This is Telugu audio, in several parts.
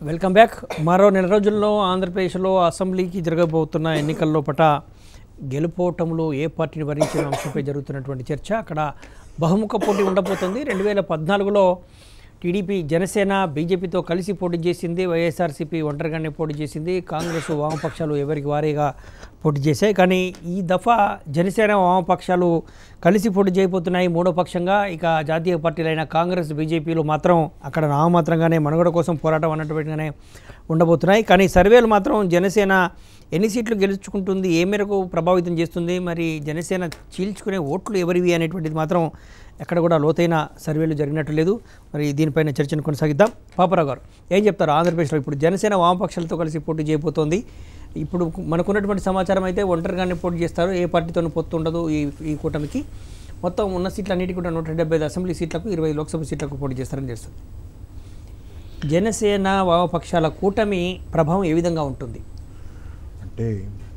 వెల్కమ్ బ్యాక్ మరో నెల రోజుల్లో ఆంధ్రప్రదేశ్లో అసెంబ్లీకి జరగబోతున్న ఎన్నికల్లో పట గెలుపోవటంలో ఏ పార్టీని భరించిన అంశంపై జరుగుతున్నటువంటి చర్చ అక్కడ బహుముఖ పోటీ ఉండబోతుంది రెండు వేల పద్నాలుగులో టీడీపీ జనసేన బీజేపీతో కలిసి పోటీ చేసింది వైఎస్ఆర్సీపీ ఒంటరిగానే పోటీ చేసింది కాంగ్రెస్ వామపక్షాలు ఎవరికి వారీగా పోటీ చేశాయి కానీ ఈ దఫా జనసేన వామపక్షాలు కలిసి పోటీ చేయబోతున్నాయి మూడో పక్షంగా ఇక జాతీయ పార్టీలైన కాంగ్రెస్ బీజేపీలు మాత్రం అక్కడ నామమాత్రంగానే మనుగడ కోసం పోరాటం అన్నట్టుగానే ఉండబోతున్నాయి కానీ సర్వేలు మాత్రం జనసేన ఎన్ని సీట్లు గెలుచుకుంటుంది ఏ మేరకు ప్రభావితం చేస్తుంది మరి జనసేన చీల్చుకునే ఓట్లు ఎవరివి అనేటువంటిది మాత్రం ఎక్కడ కూడా లోతైన సర్వేలు జరిగినట్టు లేదు మరి దీనిపైన చర్చను కొనసాగిద్దాం పాపరావు గారు ఏం చెప్తారు ఆంధ్రప్రదేశ్లో ఇప్పుడు జనసేన వామపక్షాలతో కలిసి పోటీ చేయబోతోంది ఇప్పుడు మనకున్నటువంటి సమాచారం అయితే ఒంటరిగానే పోటీ చేస్తారు ఏ పార్టీతోనూ పొత్తు ఉండదు ఈ ఈ కూటమికి మొత్తం ఉన్న సీట్లు అన్నిటికీ కూడా నూట డెబ్బై ఐదు అసెంబ్లీ సీట్లకు ఇరవై లోక్సభ సీట్లకు పోటీ చేస్తారని తెలుస్తుంది జనసేన వామపక్షాల కూటమి ప్రభావం ఏ విధంగా ఉంటుంది అంటే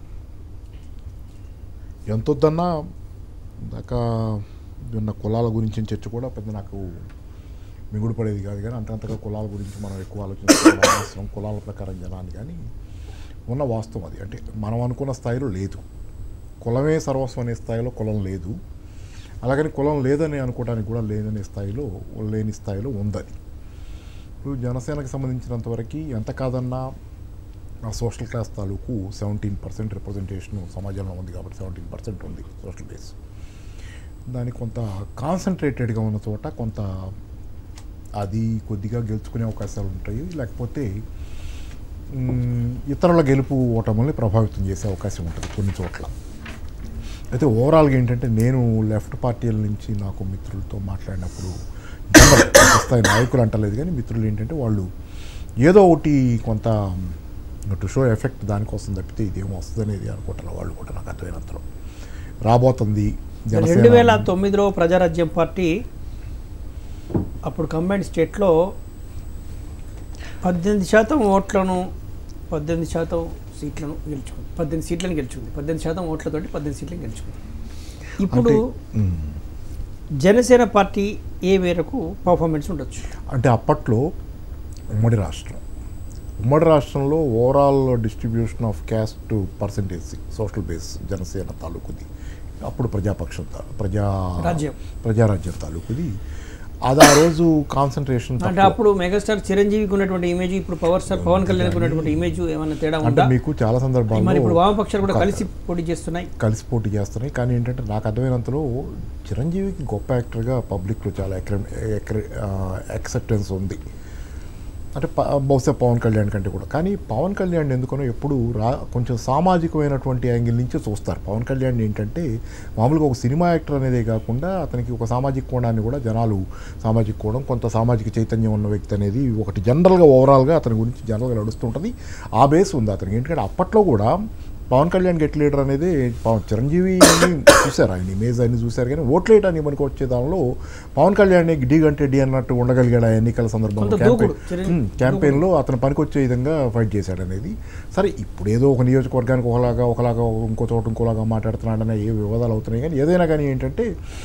ఎంతొద్దన్నా దాకా ఉన్న కులాల గురించి చర్చ కూడా పెద్ద నాకు మిగుడు పడేది కాదు కానీ అంతంతగా కులాల గురించి మనం ఎక్కువ ఆలోచించుకోవడం అవసరం కులాల ప్రకారం జనాన్ని కానీ ఉన్న వాస్తవం అది అంటే మనం అనుకున్న స్థాయిలో లేదు కులమే సర్వస్వం అనే స్థాయిలో కులం లేదు అలాగని కులం లేదని అనుకోవడానికి కూడా లేదనే స్థాయిలో లేని స్థాయిలో ఉందని ఇప్పుడు జనసేనకు సంబంధించినంత వరకు ఎంత కాదన్నా ఆ సోషల్ క్లాస్ తాలూకు సెవెంటీన్ పర్సెంట్ రిప్రజెంటేషన్ సమాజంలో ఉంది కాబట్టి సెవెంటీన్ పర్సెంట్ ఉంది సోషల్ బేస్ దానికి కొంత కాన్సన్ట్రేటెడ్గా ఉన్న చోట కొంత అది కొద్దిగా గెలుచుకునే అవకాశాలు ఉంటాయి లేకపోతే మ్, ఇతరుల గెలుపు ఓటముల్ని ప్రభావితం చేసే అవకాశం ఉంటుంది కొన్ని చోట్ల అయితే ఓవరాల్గా ఏంటంటే నేను లెఫ్ట్ పార్టీల నుంచి నాకు మిత్రులతో మాట్లాడినప్పుడు జనరల్ స్థాయి నాయకులు అంటలేదు కానీ మిత్రులు ఏంటంటే వాళ్ళు ఏదో ఒకటి కొంత టు షో ఎఫెక్ట్ దానికోసం తప్పితే ఇదేమో వస్తుంది అనేది అనుకుంటారు వాళ్ళు కూడా నాకు అర్థమైనంతలో రాబోతుంది రెండు వేల జనసేన తొమ్మిదిలో ప్రజారాజ్యం పార్టీ అప్పుడు కంబైన్ స్టేట్లో పద్దెనిమిది శాతం ఓట్లను పద్దెనిమిది శాతం సీట్లను గెలుచుకుంది పద్దెనిమిది సీట్లను గెలుచుకుంది పద్దెనిమిది శాతం ఓట్లతోటి పద్దెనిమిది సీట్లను గెలుచుకుంది ఇప్పుడు అంటే, మ్, జనసేన పార్టీ ఏ మేరకు పర్ఫార్మెన్స్ ఉండొచ్చు అంటే అప్పట్లో ఉమ్మడి రాష్ట్రం ఉమ్మడి రాష్ట్రంలో overall distribution of caste percentage social base Janasena తాలూకుది అప్పుడు ప్రజాపక్షం తా- ప్రజా రాజ్యం. ప్రజారాజ్యం తాలూకుది అది ఆ రోజు కాన్సన్ట్రేషన్ అంటే అప్పుడు మెగాస్టార్ చిరంజీవికి ఉన్నటువంటి ఇమేజ్ ఇప్పుడు పవర్ స్టార్ పవన్ కళ్యాణ్కి ఉన్నటువంటి ఇమేజ్ ఏమైనా తేడా అంటే ఉందా మీకు చాలా మరి సందర్భాల్లో ఇప్పుడు వామపక్షాలు కూడా కలిసి పోటీ చేస్తున్నాయి కలిసి పోటీ చేస్తున్నాయి కానీ ఏంటంటే నాకు అర్థమైనంతలో చిరంజీవికి గొప్ప యాక్టర్గా పబ్లిక్లో చాలా యాక్సెప్టెన్స్ ఉంది అంటే ప- బహుశా పవన్ కళ్యాణ్ కంటే కూడా కానీ పవన్ కళ్యాణ్ ఎందుకనో ఎప్పుడు రా కొంచెం సామాజికమైనటువంటి యాంగిల్ నుంచి చూస్తారు పవన్ కళ్యాణ్ ఏంటంటే మామూలుగా ఒక సినిమా యాక్టర్ అనేదే కాకుండా అతనికి ఒక సామాజిక కోణాన్ని కూడా జనాలు సామాజిక కోణం కొంత సామాజిక చైతన్యం ఉన్న వ్యక్తి అనేది ఒకటి జనరల్గా ఓవరాల్గా అతని గురించి జనరల్గా నడుస్తుంటుంది ఆ బేస్ ఉంది అతనికి ఎందుకంటే అప్పట్లో కూడా పవన్ కళ్యాణ్ గెట్ లీడర్ అనేది పవన్ చిరంజీవి చూశారు ఆయన ఇమేజ్ అని చూశారు కానీ ఓట్లేయటానికి మనకు వచ్చే దానిలో పవన్ కళ్యాణ్ డి కంటే డి అన్నట్టు ఉండగలిగాడు ఆ ఎన్నికల సందర్భంలో కొంత క్యాంపెయిన్ దూకుడు, చిరంజీవి ఉమ్, క్యాంపెయిన్లో అతను పనికొచ్చే విధంగా ఫైట్ చేశాడు అనేది సరే ఇప్పుడు ఏదో ఒక నియోజకవర్గానికి ఒకలాగా ఒకలాగా ఇంకో చోట ఇంకోలాగా మాట్లాడుతున్నాడనే ఏ వివాదాలు అవుతున్నాయి కానీ ఏదైనా కానీ ఏంటంటే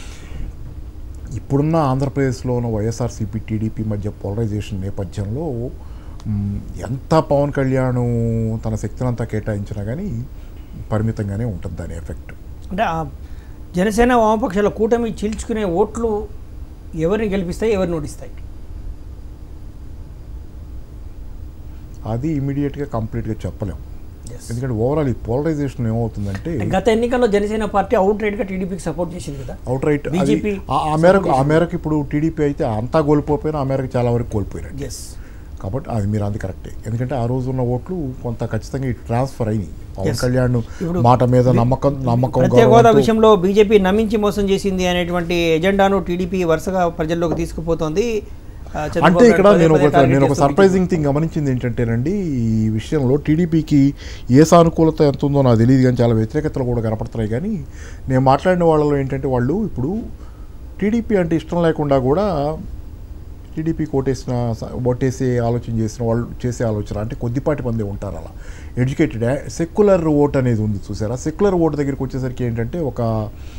ఇప్పుడున్న ఆంధ్రప్రదేశ్లో ఉన్న వైఎస్ఆర్సీపీ టీడీపీ మధ్య పోలరైజేషన్ నేపథ్యంలో మ్, ఎంత పవన్ కళ్యాణ్ తన శక్తినంతా కేటాయించినా కానీ పరిమితంగానే ఉంటుంది దాని ఎఫెక్ట్ అంటే ఆ జనసేన వామపక్షాల కూటమి చీల్చుకునే ఓట్లు ఎవరిని గెలిపిస్తాయి ఎవరిని ఓడిస్తాయి అది ఇమీడియట్గా కంప్లీట్గా చెప్పలేం ఎందుకంటే ఓవరాల్ ఈ పోలరైజేషన్ ఏమవుతుందంటే గత ఎన్నికల్లో జనసేన పార్టీ అవుట్ రైట్ గా టీడీపీకి సపోర్ట్ చేసింది కదా అవుట్ రైట్ BJP ఆ మేరకు ఆ మేరకు ఇప్పుడు టీడీపీ అయితే అంతా కోల్పోయినా ఆ మేరకు చాలా వరకు కోల్పోయినట్టు ఎస్ కాబట్టి అది మీరు అంది కరెక్టే ఎందుకంటే ఆ రోజు ఉన్న ఓట్లు కొంత ఖచ్చితంగా ఇటు ట్రాన్స్ఫర్ అయినాయి పవన్ Yes. కళ్యాణ్ ఇప్పుడు మాట మీద నమ్మకం నమ్మకం ప్రత్యేక హోదా గౌరవంతో- విషయంలో బీజేపీ నమ్మించి మోసం చేసింది అనేటువంటి ఎజెండాను టీడీపీ వరుసగా ప్రజల్లోకి తీసుకుపోతోంది ఆ, చంద్రబాబు అంటే ఇక్కడ నాయుడు నేను పదే ఒక పదే target నేను ఒక చేస్తూ సర్ప్రైజింగ్ థింగ్ గమనించింది ఏంటంటేనండి ఈ విషయంలో టీడీపీకి ఏ సానుకూలత ఎంత ఉందో నాకు తెలియదు కానీ చాలా వ్యతిరేకతలు కూడా కనపడుతున్నాయి కానీ నేను మాట్లాడిన వాళ్ళలో ఏంటంటే వాళ్ళు ఇప్పుడు టీడీపీ అంటే ఇష్టం లేకుండా కూడా టీడీపీ ఓటేసిన ఓటేసే ఆలోచన చేసిన వాళ్ళు చేసే ఆలోచన అంటే కొద్దిపాటి మంది ఉంటారు అలా ఎడ్యుకేటెడ్ సెక్యులర్ ఓట్ అనేది ఉంది చూసారా సెక్యులర్ ఓట్ దగ్గరికి వచ్చేసరికి ఏంటంటే ఒక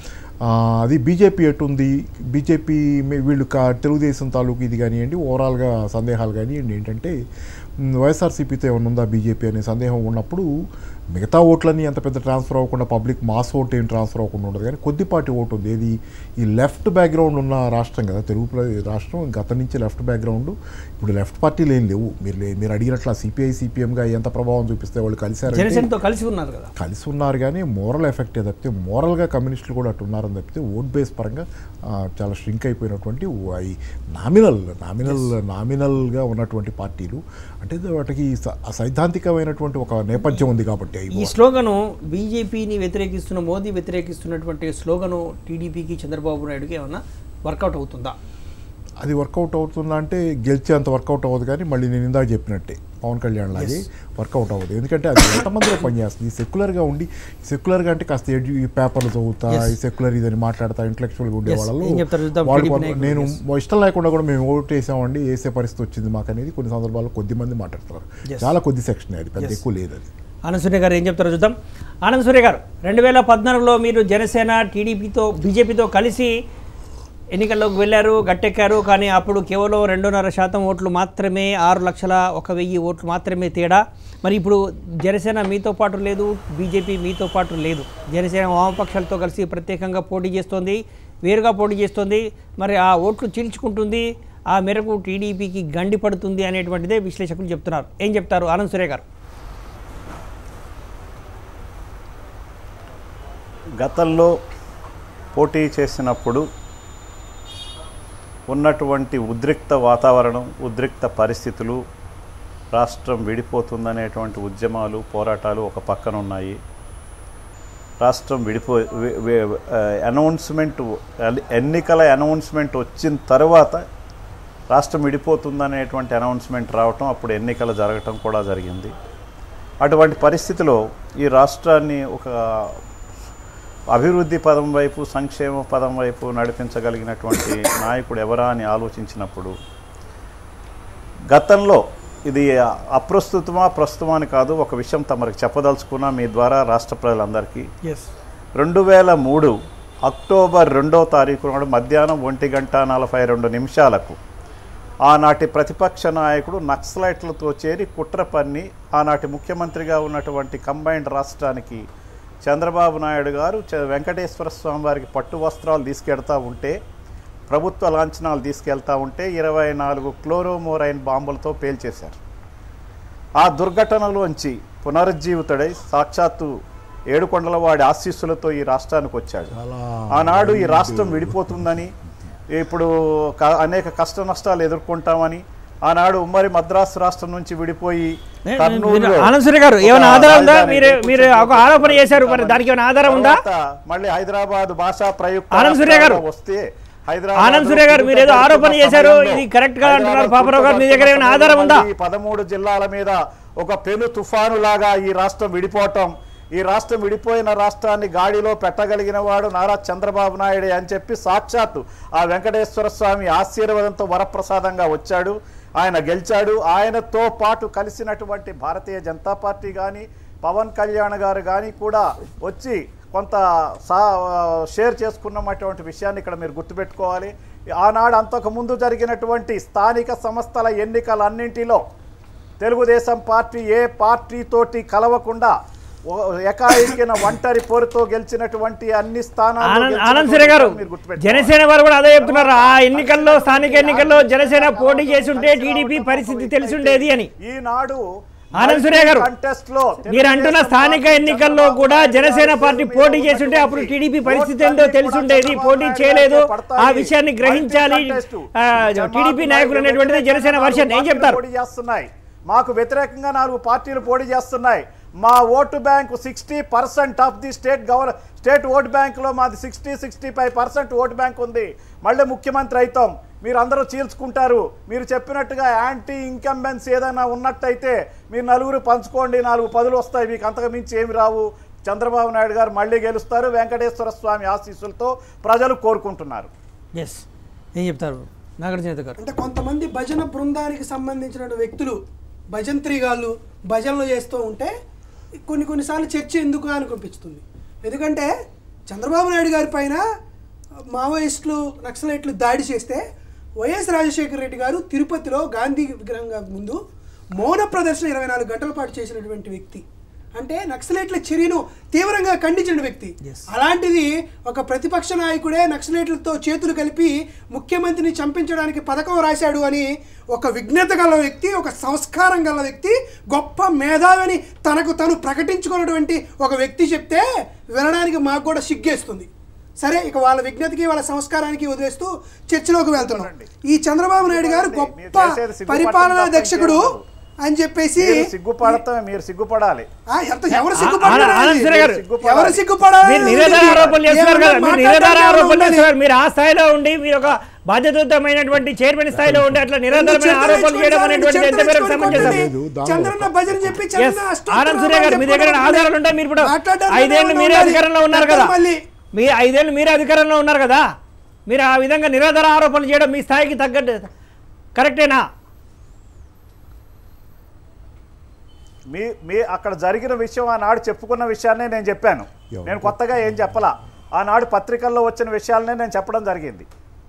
ఆ, అది బీజేపీ ఎటుంది బీజేపీ మీ- వీళ్ళు కా తెలుగుదేశం తాలూకు ఇది కానివ్వండి ఓవరాల్గా సందేహాలు కానివ్వండి ఏంటంటే మ్, వైఎస్ఆర్సీపీతో ఏమైనా ఉందా బీజేపీ అనే సందేహం ఉన్నప్పుడు మిగతా ఓట్లన్నీ అంత పెద్ద ట్రాన్స్ఫర్ అవ్వకుండా పబ్లిక్ మాస్ ఓట్ ఏం ట్రాన్స్ఫర్ అవ్వకుండా ఉండదు కానీ కొద్దిపాటి ఓటు ఉంది ఏది ఈ లెఫ్ట్ బ్యాక్గ్రౌండ్ ఉన్న రాష్ట్రం కదా తెలుగు ప్ర- రాష్ట్రం గత నుంచి లెఫ్ట్ బ్యాక్గ్రౌండ్ ఇప్పుడు లెఫ్ట్ పార్టీలు ఏం లేవు మీరు లే- మీరు అడిగినట్లు సిపిఐ సిపిఎంగా ఎంత ప్రభావం చూపిస్తే వాళ్ళు కలిసారంటే జనసేనతో కలిసి ఉన్నారు కదా కలిసి ఉన్నారు కానీ మోరల్ ఎఫెక్టే తప్పితే మోరల్గా కమ్యూనిస్టులు కూడా అటు ఉన్నారని తప్పితే ఓట్ బేస్ పరంగా ఆ, చాలా స్ట్రింక్ అయిపోయినటువంటి ఈ నామినల్ నామినల్ నామినల్గా ఉన్నటువంటి పార్టీలు అంటే వాటికి స- సైద్ధాంతికమైనటువంటి ఒక నేపథ్యం ఉంది కాబట్టి అవి ఈ స్లోగను బీజేపీని వ్యతిరేకిస్తున్న మోదీ వ్యతిరేకిస్తున్నటువంటి స్లోగను టీడీపీకి చంద్రబాబు నాయుడుకి ఏమన్నా వర్కౌట్ అవుతుందా అది వర్కౌట్ అవుతుందా అంటే గెలిచేంత వర్కౌట్ అవ్వదు కానీ మళ్ళీ నేను ఇందాక చెప్పినట్టే పవన్ కళ్యాణ్ లాగే వర్కౌట్ అవ్వదు ఎందుకంటే అది ఎంతమందిలో పనిచేస్తుంది సెక్యులర్గా ఉండి సెక్యులర్గా అంటే కాస్త ఎడ్యు- ఈ పేపర్లు చదువుతా Yes. ఈ సెక్యులర్ ఇదని మాట్లాడతా ఇంటలెక్చువల్గా ఉండే Yes. వాళ్ళు ఏం చెప్తారు చూద్దాం, వాళ్ళు TDP కొంత- నాయకులు, నేను yes. మా ఇష్టం లేకుండా కూడా మేము ఓటు వేసామండి వేసే పరిస్థితి వచ్చింది మాకు అనేది కొన్ని సందర్భాల్లో కొద్ది మంది మాట్లాడతారు Yes. చాలా కొద్ది సెక్షన్ అది పెద్ద Yes. ఎక్కువ లేదు అది ఆనంద్ సూర్య గారు ఏం చెప్తారో చూద్దాం ఆనంద్ సూర్య గారు రెండు వేల పద్నాలుగులో మీరు జనసేన టీడీపీతో బీజేపీతో కలిసి ఎన్నికల్లోకి వెళ్ళారు గట్టెక్కారు కానీ అప్పుడు కేవలం రెండున్నర శాతం ఓట్లు మాత్రమే ఆరు లక్షల ఒక వెయ్యి ఓట్లు మాత్రమే తేడా మరి ఇప్పుడు జనసేన మీతో పాటు లేదు బీజేపీ మీతో పాటు లేదు జనసేన వామపక్షాలతో కలిసి ప్రత్యేకంగా పోటీ చేస్తోంది వేరుగా పోటీ చేస్తోంది మరి ఆ ఓట్లు చీల్చుకుంటుంది ఆ మేరకు టీడీపీకి గండి పడుతుంది అనేటువంటిదే విశ్లేషకులు చెప్తున్నారు ఏం చెప్తారు ఆనంద్ సూర్య గారు గతంలో పోటీ చేసినప్పుడు ఉన్నటువంటి ఉద్రిక్త వాతావరణం ఉద్రిక్త పరిస్థితులు రాష్ట్రం విడిపోతుందనేటువంటి ఉద్యమాలు పోరాటాలు ఒక పక్కన ఉన్నాయి రాష్ట్రం విడిపో వి- వి- ఆ, అనౌన్స్మెంట్ ఎన్నికల అనౌన్స్మెంట్ వచ్చిన తర్వాత రాష్ట్రం విడిపోతుందనేటువంటి అనౌన్స్మెంట్ రావటం అప్పుడు ఎన్నికలు జరగటం కూడా జరిగింది అటువంటి పరిస్థితిలో ఈ రాష్ట్రాన్ని ఒక అభివృద్ధి పదం వైపు సంక్షేమ పదం వైపు నడిపించగలిగినటువంటి నాయకుడు ఎవరా అని ఆలోచించినప్పుడు గతంలో ఇది అప్రస్తుతమా ప్రస్తుతమా అని కాదు ఒక విషయం తమరికి చెప్పదలుచుకున్నా మీ ద్వారా రాష్ట్ర ప్రజలందరికీ ఎస్ రెండు వేల మూడు అక్టోబర్ రెండో తారీఖు నాడు మధ్యాహ్నం ఒంటి గంట నలభై రెండు నిమిషాలకు ఆనాటి ప్రతిపక్ష నాయకుడు నక్సలైట్లతో చేరి కుట్ర పన్ని ఆనాటి ముఖ్యమంత్రిగా ఉన్నటువంటి కంబైన్డ్ రాష్ట్రానికి చంద్రబాబు నాయుడు గారు చ- వెంకటేశ్వర స్వామి వారికి పట్టు వస్త్రాలు తీసుకెళ్తా ఉంటే ప్రభుత్వ లాంఛనాలు తీసుకెళ్తా ఉంటే ఇరవై నాలుగు క్లోరోమోరైన్ బాంబులతో పేల్చేశారు ఆ దుర్ఘటనలోంచి పునరుజ్జీవితుడై సాక్షాత్తు ఏడుకొండలవాడి ఆశీస్సులతో ఈ రాష్ట్రానికి వచ్చాడు చాలా ఆనాడు ఈ రాష్ట్రం విడిపోతుందని ఇప్పుడు క- అనేక కష్ట నష్టాలు ఎదుర్కొంటామని ఆనాడు ఉమ్మడి మద్రాసు రాష్ట్రం నుంచి విడిపోయి నే- కర్నూలులో మీరు ఆనంద్ సూర్య గారు ఒక ఏమైనా ఆధారం ఉందా రాజధాని మీరు మీరు ఒక ఆరోపణ చేశారు మరి దానికి ఏమైనా ఆధారం ఉందా తర్వాత మళ్ళీ హైదరాబాద్ భాషా ప్రయుక్త ఆనంద్ సూర్య గారు. రాష్ట్రంగా వస్తే హైదరాబాద్ ఆనంద్ సూర్య గారు మీరు ఏదో ఆరోపణ చేశారు ఇది కరెక్ట్ గా అంటున్నారు పాపరావు గారు మీ దగ్గర ఏమైనా ఆధారం ఉందా ఈ పదమూడు జిల్లాల మీద ఒక పెను తుఫాను లాగా ఈ రాష్ట్రం విడిపోవటం ఈ రాష్ట్రం విడిపోయిన రాష్ట్రాన్ని గాడిలో పెట్టగలిగిన వాడు నారా చంద్రబాబు నాయుడే అని చెప్పి సాక్షాత్తు ఆ వెంకటేశ్వర స్వామి ఆశీర్వాదంతో వరప్రసాదంగా వచ్చాడు ఆయన గెలిచాడు ఆయనతో పాటు కలిసినటువంటి భారతీయ జనతా పార్టీ కానీ పవన్ కళ్యాణ్ గారు కానీ కూడా వచ్చి కొంత సా షేర్ చేసుకున్నటువంటి విషయాన్ని ఇక్కడ మీరు గుర్తుపెట్టుకోవాలి ఆనాడు అంతకు ముందు జరిగినటువంటి స్థానిక సంస్థల ఎన్నికలన్నింటిలో తెలుగుదేశం పార్టీ ఏ పార్టీతోటి కలవకుండా ఓ- ఏకాయికిన ఒంటరి పోరుతో గెలిచినటువంటి అన్ని స్థానాలు ఆనంద్ ఆనంద్ సూర్య గారు జనసేన వారు కూడా అదే చెప్తున్నారు ఆ ఎన్నికల్లో స్థానిక ఎన్నికల్లో జనసేన పోటీ చేసి ఉంటే టీడీపీ పరిస్థితి తెలిసి ఉండేది అని ఈనాడు ఆనంద్ సూర్య గారు, contest లో మీరు అంటున్న స్థానిక ఎన్నికల్లో కూడా జనసేన పార్టీ పోటీ చేస్తుంటే అప్పుడు టీడీపీ పరిస్థితి ఏంటో తెలిసి ఉండేది పోటీ చేయలేదు ఆ విషయాన్ని గ్రహించాలి ఆ, టీడీపీ నాయకులు అనేటువంటిది జనసేన వర్షన్ ఏం చెప్తారు పోటీ చేస్తున్నాయి మాకు వ్యతిరేకంగా నాలుగు పార్టీలు పోటీ చేస్తున్నాయి మా vote bank sixty percent of the state గవర్ స్టేట్ ఓటు బ్యాంకులో మాది sixty sixty five percent vote bank ఉంది మళ్ళీ ముఖ్యమంత్రి అవుతాం మీరు అందరూ చీల్చుకుంటారు మీరు చెప్పినట్టుగా యాంటీ ఇన్కంబెన్స్ ఏదైనా ఉన్నట్టయితే మీరు నలుగురు పంచుకోండి నాలుగు పదులు వస్తాయి మీకు అంతకు మించి ఏమి రావు చంద్రబాబు నాయుడు గారు మళ్ళీ గెలుస్తారు వెంకటేశ్వర స్వామి ఆశీస్సులతో ప్రజలు కోరుకుంటున్నారు ఎస్ ఏం చెప్తారు నాగార్జున గారు అంటే కొంతమంది భజన బృందానికి సంబంధించిన వ్యక్తులు భజంత్రిగాళ్ళు భజనలు చేస్తూ ఉంటే కొన్ని కొన్నిసార్లు చర్చ ఎందుకు అని కనిపిస్తుంది ఎందుకంటే చంద్రబాబు నాయుడు గారి పైన మావోయిస్టులు నక్సలైట్లు దాడి చేస్తే వైఎస్ రాజశేఖర రెడ్డి గారు తిరుపతిలో గాంధీ విగ్రహం ముందు మౌన ప్రదర్శన ఇరవై నాలుగు గంటల పాటు చేసినటువంటి వ్యక్తి అంటే నక్సలైట్ల చర్యను తీవ్రంగా ఖండించిన వ్యక్తి అలాంటిది ఒక ప్రతిపక్ష నాయకుడే నక్సలైట్లతో చేతులు కలిపి ముఖ్యమంత్రిని చంపించడానికి పథకం రాశాడు అని ఒక విజ్ఞత గల వ్యక్తి ఒక సంస్కారం గల వ్యక్తి గొప్ప మేధావిని తనకు తను ప్రకటించుకున్నటువంటి ఒక వ్యక్తి చెప్తే వినడానికి మాకు కూడా సిగ్గేస్తుంది సరే ఇక వాళ్ళ విజ్ఞతకి వాళ్ళ సంస్కారానికి వదిలేస్తూ చర్చలోకి వెళ్తున్నాం ఈ చంద్రబాబు నాయుడు గారు మీరు గొప్ప చేసేది సిగ్గుపడటం పరిపాలనా తప్ప దక్షకుడు ఇంకేం ఉండదు. అని చెప్పేసి మీరు సిగ్గుపడతాం మీరు సిగ్గుపడాలి ఆ, ఎంత ఎవరు ఆ- సిగ్గుపడాలి ఆనంద్ సరే గారు. ఎవరు సిగ్గుపడాలి మీరు నిరాధార ఆరోపణలు చేస్తున్నారు కదా మీరు నిరాధార ఆరోపణలు ఉండాలి. చేస్తున్నారు మీరు ఆ స్థాయిలో ఉండి మీరు ఒక బాధ్యతాయుతమైనటువంటి చైర్మన్ స్థాయిలో ఉండి అట్లా నిరాధారమైన చరిత్ర ఆరోపణలు చేయడం నేర్చుకోండి, అనేటువంటి ఎంత చరిత్ర మేరకు సమంజసం నేర్చుకోండి. లేదు, దానిలో చంద్రన్న భజన చెప్పి Yes. చంద్రన్న అష్టోత్తరం ఆనంద్ సూర్య గారు మీ దగ్గర రామాయణం ఆధారాలు ఉంటాయి మీరు ఇప్పుడు మాట్లాడడానికి ఐదేళ్ళు మీరే ఉండాలి. అధికారంలో ఉన్నారు కదా మళ్ళీ మీ ఐదేళ్ళు మీరే అధికారంలో ఉన్నారు కదా మీరు ఆ విధంగా నిరాధార ఆరోపణలు చేయడం మీ స్థాయికి తగ్గట్టు కరెక్టేనా మీ మీ అక్కడ జరిగిన విషయం ఆనాడు చెప్పుకున్న విషయాన్నే నేను చెప్పాను ఎవరు? నేను కొత్తగా ఏం చెప్పలా ఆనాడు పత్రికల్లో వచ్చిన విషయాలనే నేను చెప్పడం జరిగింది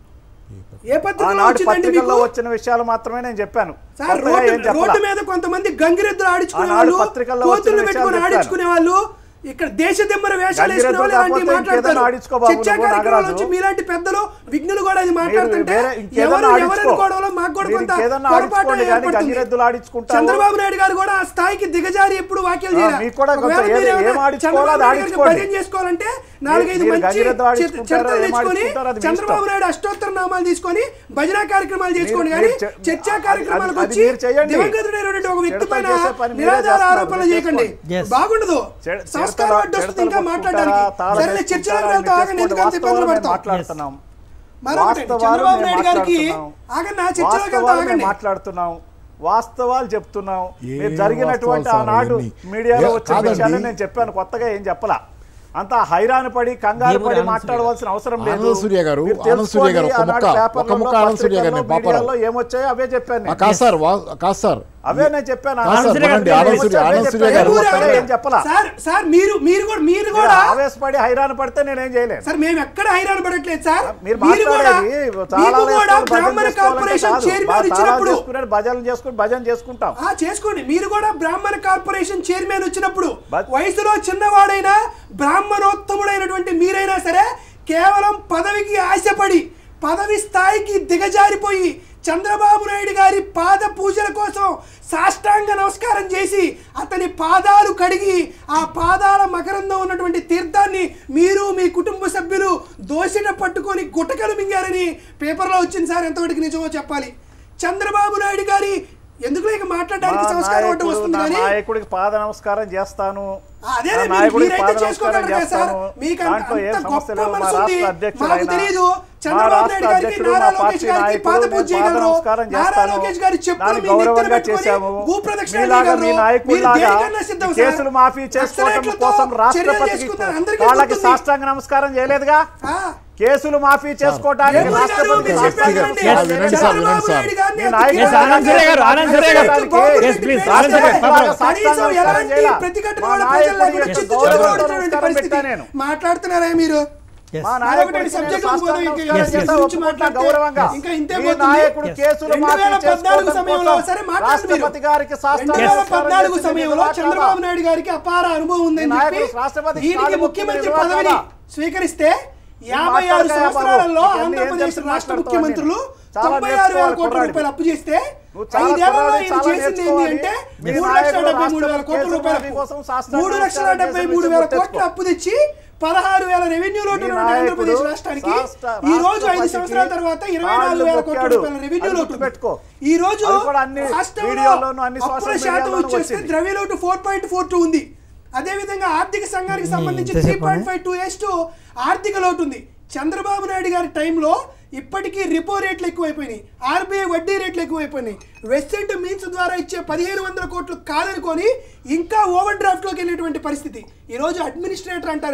ఏ పత్రికలో ఆనాడు వచ్చిందండి మీకు పత్రికల్లో వచ్చిన విషయాలు మాత్రమే నేను చెప్పాను సార్ కొత్తగా ఏం రోడ్డు చెప్పలా రోడ్డు మీద కొంతమంది గంగిరెద్దులు ఆడించుకునే ఆనాడు వాళ్ళు పత్రికల్లో కోతులు వచ్చిన పెట్టుకుని విషయాలు ఆడించుకునే వాళ్ళు ఇక్కడ దేశ దిమ్మర వేషాలు వేసుకునే గంగిరెద్దులు వాళ్ళు అలాంటివి కాకపోతే మాట్లాడతారు ఇంకేదైనా ఆడించుకో బాబు చర్చా నువ్వు కార్యక్రమాలు నాగరాజు. వచ్చి మీలాంటి పెద్దలు విఘ్నులు కూడా అది మాట్లాడుతుంటే వేరే ఇంకేదైనా ఎవరు ఎవరు ఆడించుకో. అనుకోవడంలో మాకు కూడా మీరు కొంత ఇంకేదైనా పొరపాటు ఆడించుకోండి కానీ ఏర్పడుతుంది. గంగిరెద్దులు ఆడించుకుంటారు. చంద్రబాబు నాయుడు గారు కూడా ఆ స్థాయికి దిగజారి ఎప్పుడు వ్యాఖ్యలు ఆ, చేయాలి మీకు కూడా కొంత ఒకవేళ ఏది- మీరు ఏం ఏమైనా ఆడించుకోవాలో చంద్రబాబు అది నాయుడు గారికి ఆడించుకోండి. భజన చేసుకోవాలంటే నాలుగైదు మీరు మంచి గంగిరెద్దులు చిత్ర- ఆడించుకుంటారో చిత్రాలు ఏం తెచ్చుకొని ఆడించుకుంటారో అది మీ చంద్రబాబు ఇష్టం. నాయుడు అష్టోత్తర నామాలు తీసుకొని భజన కార్యక్రమాలు చేసుకోండి కానీ మీరు చె- చర్చా అది- కార్యక్రమాలకు అది వచ్చి మీరు చేయండి. దివంగతుడైనటువంటి ఒక వ్యక్తి చిడతలు పైన చేసే పని మీరే నిరాధార చేస్తున్నారు. ఆరోపణలు మీరు చేయకండి Yes. బాగుండదు చెడ- సంస్కారం చిడతలు- అడ్డు వస్తుంది చిడతలు ఇంకా మాట్లాడడానికి కొట్టుకుంటారా, తాళం సరే చర్చలోకి వేసుకుంటారా, వెళ్తా మీరు ఆగండి ఎందుకంత చేసుకోండి. ఇబ్బందులు వాస్తవాలు మేము పడతాం మాట్లాడుతున్నాం మరొకటి వాస్తవాలు చంద్రబాబు మేము నాయుడు గారికి మాట్లాడుతున్నాం. ఆగన్నా చర్చలోకి వెళ్తా వాస్తవాలు మేము ఆగండి మాట్లాడుతున్నాం వాస్తవాలు చెప్తున్నాం ఏ మీరు జరిగినటువంటి వాస్తవాలు సార్ ఆనాడు అవన్నీ? మీడియాలో ఏ, వచ్చిన కాదండి. విషయాలు నేను చెప్పాను కొత్తగా ఏం చెప్పలా అంతా హైరాణ పడి కంగారు దేవుడు పడి ఆనంద్ మాట్లాడవలసిన అవసరం లేదు ఆనంద్ సూర్య గారు, మీరు ఆనంద్ సూర్య గారు, ఒక తెలుసుకోండి, ముక్క, ఆనాడు ఒక పేపర్లలో, ముక్క ఆనంద్ సూర్య గారిని, పత్రికల్లో, పాపారావు. మీడియాలో ఏమొచ్చాయో అవే చెప్పాను ఆ, నేను. కాదు సార్ వా- కాదు సార్ అవే నేను చెప్పాను కాదు సార్, ఆనంద్ సూర్య వినండి, గారు ఆనంద్ సూర్య ఏమొచ్చాయో ఆనంద్ సూర్య అవే గారు చెప్పాను. మాట్లాడారు. ఏం చెప్పలా సార్ సార్ మీరు మీరు కూడా మీరు మీరు కూడా ఆవేశపడి హైరాణ పడితే నేనేం చేయలేను సార్ మేము ఎక్కడ హైరాణ పడట్లేదు సార్ మీరు మీరు కూడా మాట్లాడేది మీకు తాళాలు కూడా వేసుకొని భజన బ్రాహ్మణ చేసుకోవాలంటే కార్పొరేషన్ కాదు. చైర్మన్ తాళాలు ఇచ్చినప్పుడు చేసుకుని భజనలు చేసుకుని భజన చేసుకుంటాం ఆ చేసుకోండి మీరు కూడా బ్రాహ్మణ కార్పొరేషన్ చైర్మన్ వచ్చినప్పుడు బట్- వయసులో చిన్నవాడైనా బ్రాహ్మణోత్తముడైనటువంటి మీరైనా సరే కేవలం పదవికి ఆశపడి పదవి స్థాయికి దిగజారిపోయి చంద్రబాబు నాయుడు గారి పాద పూజల కోసం సాష్టాంగ నమస్కారం చేసి అతని పాదాలు కడిగి ఆ పాదాల మకరంలో ఉన్నటువంటి తీర్థాన్ని మీరు మీ కుటుంబ సభ్యులు దోషిన పట్టుకొని గుటకలు మింగారని పేపర్లో వచ్చింది సార్ ఎంతవరకు నిజమో చెప్పాలి చంద్రబాబు నాయుడు గారి ఎందుకు లేక మాట్లాడడానికి మా సంస్కారం అంటూ నాయకుడు- వస్తుంది నా కానీ నాయకుడికి పాద నమస్కారం చేస్తాను అదే నా మీరు- నాయకుడికి మీరైతే పాద నమస్కారం చేసుకోగలరు కదా సార్ చేస్తాను మీకు అంత- దాంట్లో ఏ అంత సమస్య గొప్ప లేదు మా మనసు ఉంది రాష్ట్ర అధ్యక్షుడు మాకు ఆయన. తెలియదు మా చంద్రబాబు రాష్ట్ర నాయుడు గారికి అధ్యక్షుడు నారా మా లోకేష్ పార్టీ గారికి నాయకుడు పాద నేను పూజ పాద చేయగలరు నమస్కారం నారా చేస్తాను లోకేష్ గారి చెప్పులు దాన్ని మీ నెత్తిన గౌరవంగా పెట్టుకొని చేశాము భూ ప్రదక్షిణ మీలాగా మీ చేయగలరు. నాయకుడు మీరు లాగా దేనికన్నా సిద్ధం సార్. కేసులు మాఫీ చేసుకోవడం నక్సలైట్లతో కోసం చర్యలు రాష్ట్రపతికి చేసుకుంటారు. అందరికీ వాళ్ళకి గుర్తుంది. సాష్టాంగ నమస్కారం చేయలేదుగా ఆ, కేసులు మాఫీ చేసుకోవడానికి దేవుడు గారు రాష్ట్రపతికి మీరు సాష్టాంగ చెప్పారు వినండి సార్, వినండి సార్, వినండి చంద్రబాబు సార్. నాయుడు గారిని మీ నాయకుడు Yes, ఆనంద్ సూర్య గారు, ఆనంద్ సూర్య గారు. Yes, please, ఆనంద్ సూర్య గారు, పాపం. కనీసం ఎలాంటి ప్రతిఘటన మా కూడా నాయకుడికి ప్రజలు లేకుండా నేను చిత్తు గౌరవంతో చిత్తుగా నమస్కారం పరిస్థితి. పెట్టా నేను. మాట్లాడుతున్నారా మీరు Yes. మా మరొకటి నాయకుడికి subject నేను కు పోదాం. ఇంకా సాష్టాంగ Yes, yes. చేస్తా, గురించి ఒప్పుకుంటా మాట్లాడితే గౌరవంగా ఇంకా ఇంతే మీ పోతుంది. నాయకుడు Yes. కేసులు రెండు మాఫీ వేల పద్నాలుగు చేసుకోవడం సమయంలో కోసం సరే మాట్లాడండి మీరు. రాష్ట్రపతి గారికి రెండు సాష్టాంగ వేల నమస్కారం పద్నాలుగు చేసి సమయంలో నిలబడాలా? చంద్రబాబు నాయుడు గారికి అపార అనుభవం ఉందని మీ చెప్పి నాయకుడు రాష్ట్రపతికి దీనికి కాలు ముఖ్యమంత్రి మొక్కుకుని పదవిని నిలబడాలా? స్వీకరిస్తే యాభై ఆరు మాట్లాడతాయా బాబు? సంవత్సరాలలో నీకు ఎన్ని ఏం ఆంధ్రప్రదేశ్ తెలుసు రాష్ట్ర మాట్లాడతావు ముఖ్యమంత్రులు చాలా తొంభై ఆరు వేల నేర్చుకోవాలి కోట్ల కుర్రాడివి. రూపాయలు అప్పు చేస్తే నువ్వు చాలా ఐదేళ్లలో కుర్రాడివి, ఈయన చాలా చేసింది ఏంటి నేర్చుకోవాలి. అంటే మీ మూడు లక్షల నాయకుడు డెబ్బై మూడు వేల రాష్ట్ర కోట్ల కేసులు రూపాయలు మాఫీ అప్పు. కోసం శాస్త్రాలు మూడు లక్షల చేశారు, డెబ్బై చేశారు, మూడు వేల గుర్తెచ్చుకో. కోట్ల అప్పు తెచ్చి పదహారు వేల రెవెన్యూ లోటు మీ ఉన్న ఆంధ్రప్రదేశ్ నాయకుడు రాష్ట్రానికి రాష్ట్ర- ఈ రోజు ఐదు రాష్ట్రపతికి సంవత్సరాల తర్వాత ఇరవై కాళ్ళు నాలుగు వేల కోట్ల మొక్కాడు. రూపాయల రెవెన్యూ అది లోటు గుర్తుపెట్టుకో. ఈ రోజు అది కూడా అన్ని రాష్ట్రంలో వీడియోల్లోనూ, అన్ని అప్పుల సోషల్ శాతం మీడియాలోనూ వచ్చేస్తే వచ్చింది. ద్రవ్య లోటు ఫోర్ పాయింట్ ఫోర్ టూ ఉంది అదేవిధంగా ఆర్థిక సంఘానికి సంబంధించి ఇంత త్రీ చెప్పాలా? పాయింట్ ఫైవ్ టూ ఎస్ ఆర్థిక లోటు ఉంది చంద్రబాబు నాయుడు గారి టైంలో ఇప్పటికీ రిపో రేట్లు ఎక్కువైపోయినాయి ఆర్బీఐ వడ్డీ రేట్లు ఎక్కువైపోయినాయి వెస్టెంట్ మీన్స్ ద్వారా ఇచ్చే పదిహేను వందల కోట్లు కాదనుకొని ఇంకా ఓవర్ డ్రాఫ్ట్లోకి వెళ్ళేటువంటి పరిస్థితి ఈరోజు అడ్మినిస్ట్రేటర్ అంటారండి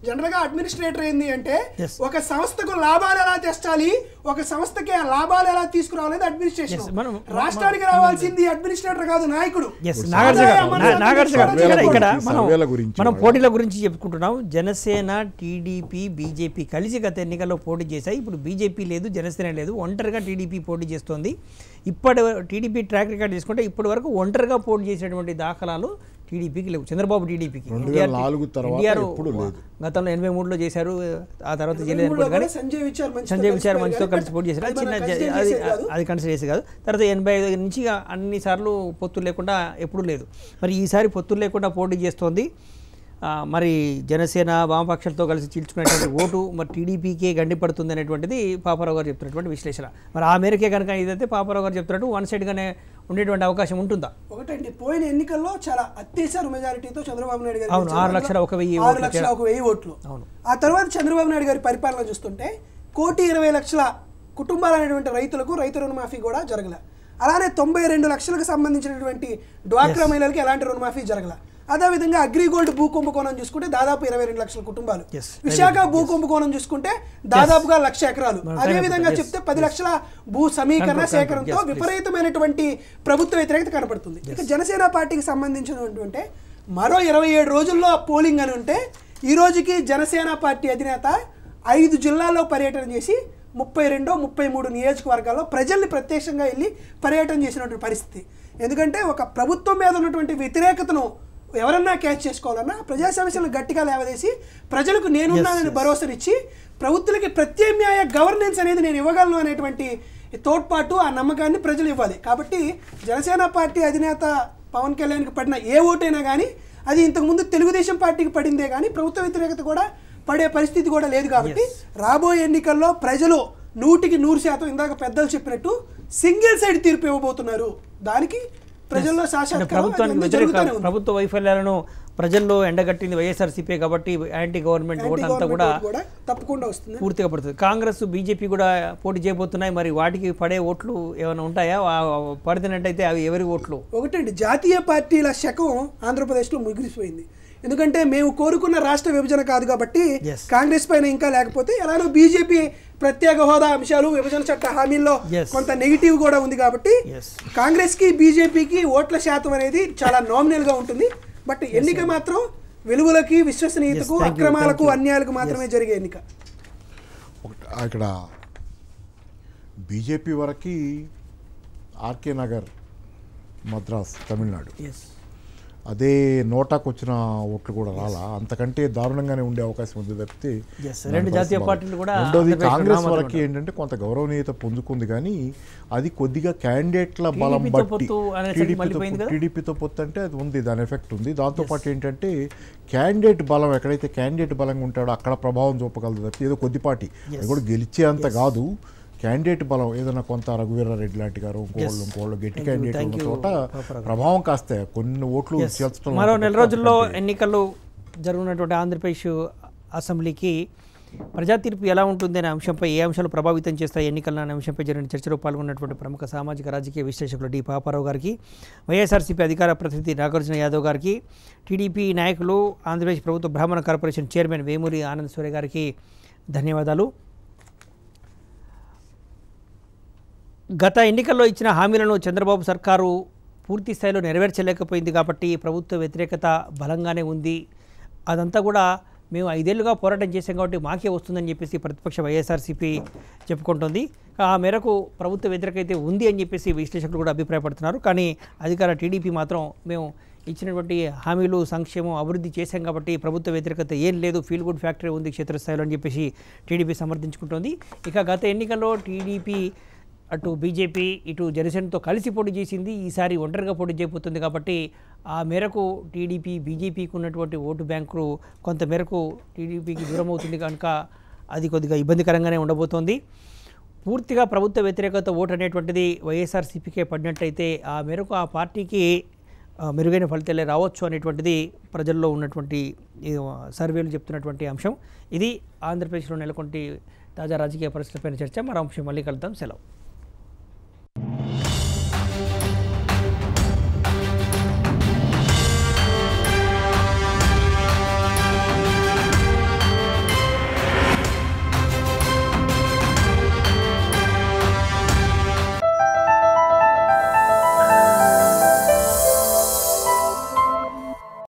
జనరల్ గా అడ్మినిస్ట్రేటర్ ఏంది అంటే Yes. ఒక సంస్థకు లాభాలు ఎలా తెచ్చాలి ఒక సంస్థకి ఆ లాభాలు ఎలా తీసుకురావాలనేది అడ్మినిస్ట్రేషన్ Yes, మనం- రాష్ట్రానికి రావాల్సింది అడ్మినిస్ట్రేటర్ కాదు నాయకుడు ఎస్ నాగార్జున గారు మన నా- నాగార్జున గారు సర్వేల ఇక్కడ ఇక్కడ గురించి, మనం సర్వేల గురించి మనం మనం- పోటీల గురించి చెప్పుకుంటున్నాం జనసేన టీడీపీ బీజేపీ కలిసి గత ఎన్నికల్లో పోటీ చేశాయి ఇప్పుడు బీజేపీ లేదు జనసేన లేదు ఒంటరిగా టీడీపీ పోటీ చేస్తోంది ఇప్పటి టీడీపీ ట్రాక్ రికార్డ్ తీసుకుంటే ఇప్పటి వరకు ఒంటరిగా పోటీ చేసినటువంటి దాఖలాలు టీడీపీకి లేవు చంద్రబాబు టీడీపీకి రెండు వేల ఎన్టీఆర్ నాలుగు తర్వాత ఎన్టీఆర్ ఎప్పుడూ లేదు. గతంలో ఎనభై మూడులో చేశారు ఆ తర్వాత చేయలేదు మూడులో అనుకోండి కానీ కూడా సంజయ్ విచార్ మంచితో సంజయ్ విచార్ కలిసిపోయారు మంచితో కానీ కలిసి పోటీ చేశారు అది అది చిన్న మనం జ- consider అది చేసేది కాదు. అది కన్సిడర్ చేసి కాదు తర్వాత ఎనభై ఐదు నుంచి అన్ని సార్లు పొత్తులు లేకుండా ఎప్పుడూ లేదు మరి ఈసారి పొత్తులు లేకుండా పోటీ చేస్తోంది ఆ, మరి జనసేన వామపక్షాలతో కలిసి చీల్చుకునేటువంటి ఓటు మరి టీడీపీకే గండి పడుతుంది అనేటువంటిది పాపారావు గారు చెప్తున్నటువంటి విశ్లేషణ మరి ఆ మేరకే కనుక ఇదైతే పాపారావు గారు చెప్తున్నట్టు వన్ సైడ్గానే ఉండేటువంటి అవకాశం ఉంటుందా ఒకటండి పోయిన ఎన్నికల్లో చాలా అత్యవసర మెజారిటీతో చంద్రబాబు నాయుడు గారు అవును, గెలిచారు. ఆరు లక్షల ఒక వెయ్యి ఆరు ఓట్ల లక్షల తేడా. ఒక వెయ్యి ఓట్లు అవును. ఆ తర్వాత చంద్రబాబు నాయుడు గారి పరిపాలన చూస్తుంటే కోటి ఇరవై లక్షల కుటుంబాలైనటువంటి రైతులకు రైతు రుణమాఫీ కూడా జరగల అలానే తొంభై రెండు లక్షలకు సంబంధించినటువంటి డ్వాక్రా మహిళలకి ఎలాంటి రుణమాఫీ జరగల అదేవిధంగా అగ్రిగోల్డ్ భూ కుంభకోణం చూసుకుంటే దాదాపు ఇరవై రెండు లక్షల కుటుంబాలు Yes. విశాఖ భూ కుంభకోణం చూసుకుంటే దాదాపుగా లక్ష ఎకరాలు మనం అదే correct. విధంగా Yes. చెప్తే పది లక్షల భూ సమీకరణ Correct, correct. సేకరణతో Yes, please. విపరీతమైనటువంటి ప్రభుత్వ వ్యతిరేకత కనపడుతుంది ఇక జనసేన పార్టీకి సంబంధించినటువంటి మరో ఇరవై ఏడు రోజుల్లో పోలింగ్ అని ఉంటే ఈ రోజుకి జనసేన పార్టీ అధినేత ఐదు జిల్లాల్లో పర్యటన చేసి ముప్పై రెండో ముప్పై మూడు నియోజకవర్గాల్లో ప్రజల్ని ప్రత్యక్షంగా వెళ్ళి పర్యటన చేసినటువంటి పరిస్థితి ఎందుకంటే ఒక ప్రభుత్వం మీద ఉన్నటువంటి వ్యతిరేకతను ఎవరన్నా క్యాచ్ చేసుకోవాలన్నా ప్రజా సమస్యలను గట్టిగా లేవదీసి ప్రజలకు నేనున్నానని భరోసానిచ్చి ప్రభుత్వాలకి ప్రత్యామ్నాయ గవర్నెన్స్ అనేది నేను ఇవ్వగలను అనేటువంటి తోడ్పాటు ఆ నమ్మకాన్ని ప్రజలు ఇవ్వాలి కాబట్టి జనసేన పార్టీ అధినేత పవన్ కళ్యాణ్కి పడిన ఏ ఓటైనా కానీ అది ఇంతకుముందు తెలుగుదేశం పార్టీకి పడిందే కానీ ప్రభుత్వ వ్యతిరేకత కూడా పడే పరిస్థితి కూడా లేదు కాబట్టి రాబోయే ఎన్నికల్లో ప్రజలు నూటికి నూరు శాతం ఇందాక పెద్దలు చెప్పినట్టు సింగిల్ సైడ్ తీర్పు ఇవ్వబోతున్నారు దానికి ప్రజల్లో అంటే శాశ్వత ప్రభుత్వానికి వ్యతిరేక ప్రభుత్వ వైఫల్యాలను ప్రజల్లో ఎండగట్టింది వైఎస్ఆర్సీపీ కాబట్టి యాంటీ గవర్నమెంట్ ఓట్ అంతా కూడా కూడా తప్పకుండా వస్తుంది పూర్తిగా పడుతుంది కాంగ్రెస్ బీజేపీ కూడా పోటీ చేయబోతున్నాయి మరి వాటికి పడే ఓట్లు ఏమైనా ఉంటాయా వా- పడినట్టయితే అవి ఎవరి ఓట్లు ఒకటండి జాతీయ పార్టీల శకం ఆంధ్రప్రదేశ్లో ముగిసిపోయింది ఎందుకంటే మేము కోరుకున్న రాష్ట్ర విభజన కాదు కాబట్టి Yes. కాంగ్రెస్ పైన ఇంకా లేకపోతే ఎలానో బీజేపీ ప్రత్యేక హోదా అంశాలు విభజన చట్ట హామీల్లో Yes. కొంత నెగిటివ్ కూడా ఉంది కాబట్టి Yes. కాంగ్రెస్ కి బీజేపీకి ఓట్ల శాతం అనేది చాలా నామినల్ గా ఉంటుంది బట్ ఎన్నిక మాత్రం విలువలకి విశ్వసనీయతకు Yes, thank you, అక్రమాలకు thank you. అన్యాయాలకు మాత్రమే జరిగే ఎన్నిక ఒకటి ఇక్కడ బీజేపీ వరకు ఆర్కే నగర్ మద్రాస్ తమిళనాడు ఎస్ అదే నోటాకు వచ్చిన ఓట్లు కూడా రాలా అంతకంటే దారుణంగానే ఉండే అవకాశం ఉంది తప్పితే Yes, దాని రెండు జాతీయ పరిస్థితి పార్టీలు కూడా బాగుంది. రెండోది ఆంధ్రప్రదేశ్లో కాంగ్రెస్ నామమాత్రం వరకు ఏంటంటే కొంత గౌరవనీయత పొందుకుంది కానీ అది కొద్దిగా క్యాండిడేట్ల బలం టీడీపీతో బట్టి పొత్తు అనేసరికి మళ్ళీ పోయింది కదా? టీడీపీతో పొత్తు అంటే అది ఉంది దాని ఎఫెక్ట్ ఉంది దాంతో పాటు ఏంటంటే క్యాండిడేట్ బలం ఎక్కడైతే క్యాండిడేట్ బలంగా ఉంటాడో అక్కడ ప్రభావం చూపగలదు తప్పితే ఏదో కొద్దిపాటి అది కూడా గెలిచే అంత కాదు క్యాండిడేట్ బలం ఏదైనా కొంత రఘువీరారెడ్డి లాంటి గారు ఇంకోళ్ళు ఇంకోళ్ళు గట్టి Thank you, క్యాండిడేట్ thank ఉన్న you, చోట పాపరావు. ప్రభావం కాస్త కొన్ని ఓట్లు Yes. చేర్చడం మరో నెల తప్ప రోజుల్లో అంతకంటే- ఎన్నికలు జరుగుతున్నటువంటి ఆంధ్రప్రదేశ్ అసెంబ్లీకి ప్రజా తీర్పు ఎలా ఉంటుంది అనే అంశంపై ఏ అంశాలు ప్రభావితం చేస్తాయి ఎన్నికల అనే అంశంపై జరిగిన చర్చలో పాల్గొన్నటువంటి ప్రముఖ సామాజిక రాజకీయ విశ్లేషకులు డి పాపారావు గారికి వైఎస్ఆర్సీపీ అధికార ప్రతినిధి నాగార్జున యాదవ్ గారికి టీడీపీ నాయకులు ఆంధ్రప్రదేశ్ ప్రభుత్వ బ్రాహ్మణ కార్పొరేషన్ చైర్మన్ వేమూరి ఆనంద్ సూర్య గారికి ధన్యవాదాలు గత ఎన్నికల్లో ఇచ్చిన హామీలను చంద్రబాబు సర్కారు పూర్తి స్థాయిలో నెరవేర్చలేకపోయింది కాబట్టి ప్రభుత్వ వ్యతిరేకత బలంగానే ఉంది అదంతా కూడా మేము ఐదేళ్లుగా పోరాటం చేశాం కాబట్టి మాకే వస్తుందని చెప్పేసి ప్రతిపక్ష వైఎస్ఆర్సీపీ చెప్పుకుంటుంది ఆ మేరకు ప్రభుత్వ వ్యతిరేకత ఉంది అని చెప్పేసి విశ్లేషకులు కూడా అభిప్రాయపడుతున్నారు కానీ అధికార టీడీపీ మాత్రం మేము ఇచ్చినటువంటి హామీలు సంక్షేమం అభివృద్ధి చేశాం కాబట్టి ప్రభుత్వ వ్యతిరేకత ఏం లేదు ఫీల్ గుడ్ ఫ్యాక్టరీ ఉంది క్షేత్రస్థాయిలో అని చెప్పేసి టీడీపీ సమర్థించుకుంటోంది ఇక గత ఎన్నికల్లో టీడీపీ అటు బీజేపీ ఇటు జనసేనతో కలిసి పోటీ చేసింది ఈసారి ఒంటరిగా పోటీ చేయబోతుంది కాబట్టి ఆ మేరకు టీడీపీ బీజేపీకి ఉన్నటువంటి ఓటు బ్యాంకు కొంత మేరకు టీడీపీకి దూరం అవుతుంది కనుక అది కొద్దిగా ఇబ్బందికరంగానే ఉండబోతోంది పూర్తిగా ప్రభుత్వ వ్యతిరేకత ఓటు అనేటువంటిది వైఎస్ఆర్సీపీకే పడినట్టయితే ఆ మేరకు ఆ పార్టీకి ఆ, మెరుగైన ఫలితాలే రావచ్చు అనేటువంటిది ప్రజల్లో ఉన్నటువంటి ఈ, సర్వేలు చెప్తున్నటువంటి అంశం ఇది ఆంధ్రప్రదేశ్లో నెలకొంటి తాజా రాజకీయ పరిస్థితులపైన చర్చ మరో అంశం మళ్ళీ కలుద్దాం సెలవు